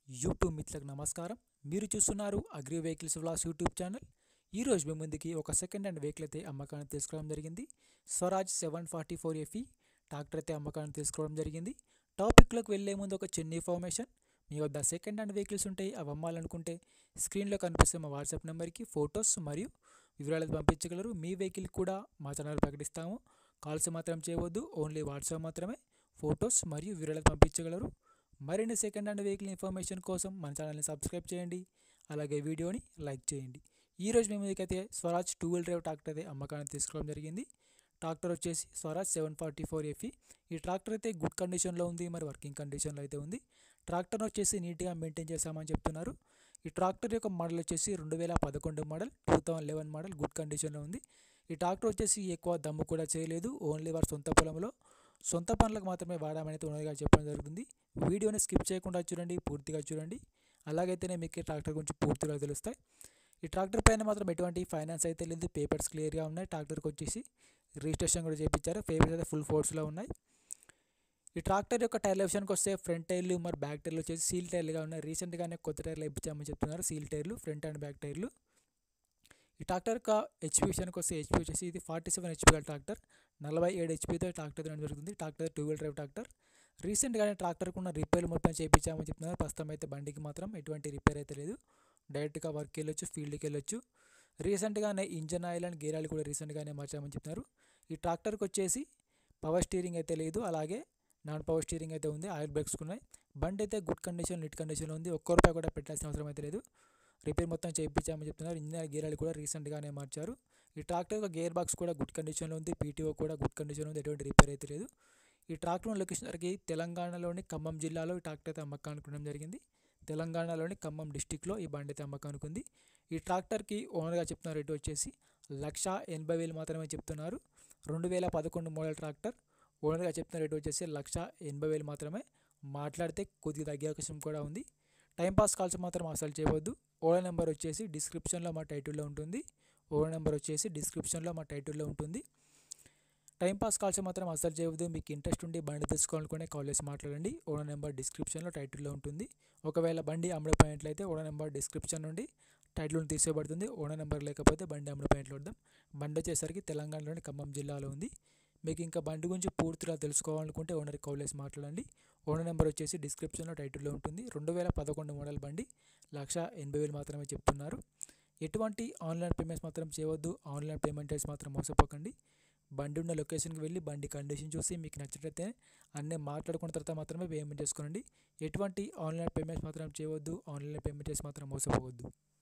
YouTube మిత్రులకు నమస్కారం మీరు చూస్తున్నారు agri vehicles vlogs YouTube channel ఈరోజు మీ ముందుకి ఒక సెకండ్ హ్యాండ్ వెహికల్ అయితే అమ్మకానికి తీసుకోవడం జరిగింది Swaraj seven forty four FE tractor అయితే అమ్మకానికి తీసుకోవడం జరిగింది టాపిక్లోకి వెళ్ళే ముందు ఒక చిన్న ఇన్ఫర్మేషన్ మీ వద్ద సెకండ్ హ్యాండ్ వెహికల్స్ ఉంటాయి అవి అమ్మాలనుకుంటే స్క్రీన్లో కనిపిస్తే మా వాట్సాప్ నెంబర్కి ఫొటోస్ మరియు వివరాలు పంపించగలరు మీ వెహికల్ కూడా మా ఛానల్ ప్రకటిస్తాము కాల్స్ మాత్రం చేయవద్దు ఓన్లీ వాట్సాప్ మాత్రమే ఫొటోస్ మరియు వివరాలు పంపించగలరు మరిన్ని సెకండ్ హ్యాండ్ వెహికల్ ఇన్ఫర్మేషన్ కోసం మన ఛానల్ని సబ్స్క్రైబ్ చేయండి అలాగే వీడియోని లైక్ చేయండి ఈరోజు మేము మీకైతే Swaraj two wheel drive tractor అయితే అమ్మకానికి తీసుకోవడం జరిగింది ట్రాక్టర్ వచ్చేసి Swaraj seven forty four FE ఈ ట్రాక్టర్ అయితే గుడ్ కండిషన్లో ఉంది మరి వర్కింగ్ కండిషన్లో అయితే ఉంది ట్రాక్టర్ వచ్చేసి నీట్గా మెయింటైన్ చేశామని చెప్తున్నారు ఈ ట్రాక్టర్ యొక్క మోడల్ వచ్చేసి రెండు వేల పదకొండు model two thousand eleven model good కండిషన్లో ఉంది ఈ ట్రాక్టర్ వచ్చేసి ఎక్కువ దమ్ము కూడా చేయలేదు ఓన్లీ వారి సొంత పొలంలో సొంత పనులకు మాత్రమే వాడామని ఉన్నదిగా చెప్పడం జరుగుతుంది వీడియోని స్కిప్ చేయకుండా చూడండి పూర్తిగా చూడండి అలాగైతేనే మీకు ఈ ట్రాక్టర్ గురించి పూర్తిగా తెలుస్తాయి ఈ ట్రాక్టర్ పైన మాత్రం ఎటువంటి ఫైనాన్స్ అయితే లేదు పేపర్స్ క్లియర్గా ఉన్నాయి ట్రాక్టర్కి వచ్చేసి రిజిస్ట్రేషన్ కూడా చేయించారు పేపర్స్ అయితే ఫుల్ ఫోర్స్లో ఉన్నాయి ఈ ట్రాక్టర్ యొక్క టైర్ల విషయానికి వస్తే ఫ్రంట్ టైర్లు మరి బ్యాక్ టైర్లు వచ్చేసి సీల్ టైర్లుగా ఉన్నాయి రీసెంట్గానే కొత్త టైర్లు ఇప్పించామని చెప్తున్నారు సీల్ టైర్లు ఫ్రంట్ అండ్ బ్యాక్ టైర్లు ఈ ట్రాక్టర్ యొక్క హెచ్పి విషయానికి వస్తే హెచ్పి వచ్చేసి ఇది ఫార్టీ సెవెన్ హెచ్పి గల ట్రాక్టర్ నలభై ఏడు హెచ్పితో ట్రాక్టర్ తినడం జరుగుతుంది tractor two wheel drive tractor రీసెంట్గానే ట్రాక్టర్కు ఉన్న రిపేర్లు మొత్తం చేయించామని చెప్తున్నారు ప్రస్తుతం అయితే బండికి మాత్రం ఎటువంటి రిపేర్ అయితే లేదు డైరెక్ట్గా వర్క్ వెళ్ళొచ్చు ఫీల్డ్కి వెళ్ళొచ్చు రీసెంట్గానే engine oil and gear oil కూడా రీసెంట్గానే మార్చామని చెప్తున్నారు ఈ ట్రాక్టర్కి వచ్చేసి పవర్ స్టీరింగ్ అయితే లేదు అలాగే నాన్ పవర్ స్టీరింగ్ అయితే ఉంది ఆయిల్ బ్రేక్స్ ఉన్నాయి బండి అయితే గుడ్ కండిషన్ నీట్ కండిషన్లో ఉంది ఒక్క రూపాయి కూడా పెట్టాల్సిన అవసరం అయితే లేదు రిపేర్ మొత్తం చేయించామని చెప్తున్నారు ఇంజన్ గేర్ ఆయిల్ కూడా రీసెంట్గానే మార్చారు ఈ ట్రాక్టర్ యొక్క గేర్ బాక్స్ కూడా గుడ్ కండిషన్లో ఉంది పీటీఓ కూడా గుడ్ కండిషన్లో ఉంది ఎటువంటి రిపేర్ అయితే లేదు ఈ ట్రాక్టర్ లొకేషన్ వరకు తెలంగాణలోని ఖమ్మం జిల్లాలో ఈ ట్రాక్టర్ అయితే అమ్మకానికి ఉండడం జరిగింది తెలంగాణలోని ఖమ్మం డిస్టిక్లో ఈ బండి అయితే అమ్మకానికి ఉంది ఈ ట్రాక్టర్కి ఓనర్గా చెప్తున్న రేటు వచ్చేసి లక్ష ఎనభై వేలు మాత్రమే చెప్తున్నారు రెండు వేల పదకొండు మోడల్ ట్రాక్టర్ ఓనర్గా చెప్తున్న రేటు వచ్చేసి లక్ష ఎనభై వేలు మాత్రమే మాట్లాడితే కొద్దిగా తగ్గే అవకాశం కూడా ఉంది టైంపాస్ కాల్స్ మాత్రం అసలు చేయవద్దు ఓనర్ నెంబర్ వచ్చేసి డిస్క్రిప్షన్లో మా టైటిల్లో ఉంటుంది ఓనర్ నెంబర్ వచ్చేసి డిస్క్రిప్షన్లో మా టైటిల్లో ఉంటుంది టైంపాస్ కాల్స్ మాత్రం అసలు చేయవద్దు మీకు ఇంట్రెస్ట్ ఉండి బండి తీసుకోవాలనుకునే కాల్ చేసి మాట్లాడండి ఓనర్ నెంబర్ డిస్క్రిప్షన్లో టైటిల్లో ఉంటుంది ఒకవేళ బండి అమ్ముడిపోయినట్లయితే ఓనర్ నెంబర్ డిస్క్రిప్షన్ నుండి టైటిల్ తీసేయబడుతుంది ఓనర్ నెంబర్ లేకపోతే బండి అమ్ముడిపోయినట్లు వద్దాం బండి వచ్చేసరికి తెలంగాణలోని ఖమ్మం జిల్లాలో ఉంది మీకు ఇంకా బండి గురించి పూర్తిగా తెలుసుకోవాలనుకుంటే ఓనర్కి కాల్ చేసి మాట్లాడండి ఓనర్ నెంబర్ వచ్చేసి డిస్క్రిప్షన్లో టైటిల్లో ఉంటుంది రెండు వేల పదకొండు మోడల్ బండి లక్ష ఎనభై వేలు మాత్రమే చెప్తున్నారు ఎటువంటి ఆన్లైన్ పేమెంట్స్ మాత్రం చేయవద్దు ఆన్లైన్ పేమెంట్ చేసి మాత్రం మోసపోకండి బండి ఉన్న లొకేషన్కి వెళ్ళి బండి కండిషన్ చూసి మీకు నచ్చినట్లయితే అన్నీ మాట్లాడుకున్న తర్వాత మాత్రమే పేమెంట్ చేసుకోండి ఎటువంటి ఆన్లైన్ పేమెంట్స్ మాత్రం చేయవద్దు ఆన్లైన్ పేమెంట్ చేసి మాత్రం మోసపోవద్దు